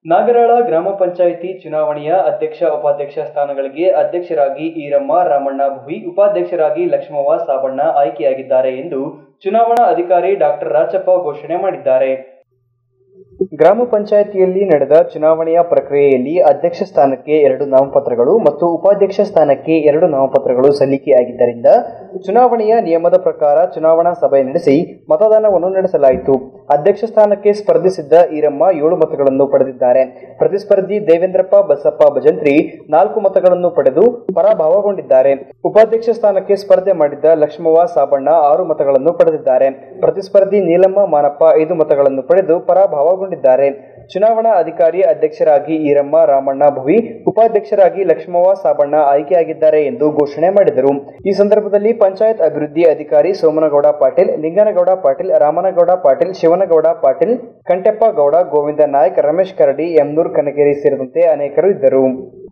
ನಾಗರಾಳ ಗ್ರಾಮ ಪಂಚಾಯಿತಿ ಚುನಾವಣೆಯ ಅಧ್ಯಕ್ಷ ಉಪಾಧ್ಯಕ್ಷ ಸ್ಥಾನಗಳಿಗೆ ಅಧ್ಯಕ್ಷರಾಗಿ ಈರಮ್ಮ ರಾಮಣ್ಣ ಭುವಿ ಉಪಾಧ್ಯಕ್ಷರಾಗಿ ಲಕ್ಷ್ಮವ್ವ ಸಾಬಣ್ಣ ಆಯ್ಕೆಯಾಗಿದ್ದಾರೆ ಎಂದು ಚುನಾವಣಾ ಅಧಿಕಾರಿ ಡಾಕ್ಟರ್ ರಾಚಪ್ಪ ಘೋಷಣೆ ಮಾಡಿದ್ದಾರೆ ಗ್ರಾಮ ಪಂಚಾಯಿತಿಯಲ್ಲಿ ನಡೆದ ಚುನಾವಣೆಯ ಪ್ರಕ್ರಿಯೆಯಲ್ಲಿ ಅಧ್ಯಕ್ಷ ಸ್ಥಾನಕ್ಕೆ ಎರಡು ನಾಮಪತ್ರಗಳು ಮತ್ತು ಉಪಾಧ್ಯಕ್ಷ ಸ್ಥಾನಕ್ಕೆ ಎರಡು ನಾಮಪತ್ರಗಳು ಸಲ್ಲಿಕೆಯಾಗಿದ್ದರಿಂದ ಚುನಾವಣೆಯ ನಿಯಮದ ಪ್ರಕಾರ ಚುನಾವಣಾ ಸಭೆ ನಡೆಸಿ ಮತದಾನವನ್ನು ನಡೆಸಲಾಯಿತು ಅಧ್ಯಕ್ಷ ಸ್ಥಾನಕ್ಕೆ ಸ್ಪರ್ಧಿಸಿದ್ದ ಈರಮ್ಮ ಏಳು ಮತಗಳನ್ನು ಪಡೆದಿದ್ದಾರೆ ಪ್ರತಿಸ್ಪರ್ಧಿ ದೇವೇಂದ್ರಪ್ಪ ಬಸಪ್ಪ ಭಜಂತ್ರಿ ನಾಲ್ಕು ಮತಗಳನ್ನು ಪಡೆದು ಪರಾಭವಗೊಂಡಿದ್ದಾರೆ ಉಪಾಧ್ಯಕ್ಷ ಸ್ಥಾನಕ್ಕೆ ಸ್ಪರ್ಧೆ ಮಾಡಿದ್ದ ಲಕ್ಷ್ಮವ್ವ ಸಾಬಣ್ಣ ಆರು ಮತಗಳನ್ನು ಪಡೆದಿದ್ದಾರೆ ಪ್ರತಿಸ್ಪರ್ಧಿ ನೀಲಮ್ಮ ಮಾನಪ್ಪ ಐದು ಮತಗಳನ್ನು ಪಡೆದು ಪರಾಭವಗೊಂಡಿದ್ದಾರೆ ಚುನಾವಣಾ ಅಧಿಕಾರಿ ಅಧ್ಯಕ್ಷರಾಗಿ ಈರಮ್ಮ ರಾಮಣ್ಣ ಭುವಿ ಉಪಾಧ್ಯಕ್ಷರಾಗಿ ಲಕ್ಷ್ಮವ್ವ ಸಾಬಣ್ಣ ಆಯ್ಕೆಯಾಗಿದ್ದಾರೆ ಎಂದು ಘೋಷಣೆ ಮಾಡಿದರು ಈ ಸಂದರ್ಭದಲ್ಲಿ ಪಂಚಾಯತ್ ಅಭಿವೃದ್ಧಿ ಅಧಿಕಾರಿ ಸೋಮನಗೌಡ ಪಾಟೀಲ್ ಲಿಂಗನಗೌಡ ಪಾಟೀಲ್ ರಾಮನಗೌಡ ಪಾಟೀಲ್ ಶಿವನಗೌಡ ಪಾಟೀಲ್ ಕಂಟೆಪ್ಪ ಗೌಡ ಗೋವಿಂದ ನಾಯ್ಕ್ ರಮೇಶ್ ಕರಡಿ ಎಮ್ನೂರ್ ಕನಗೇರಿ ಸೇರಿದಂತೆ ಅನೇಕರು ಇದ್ದರು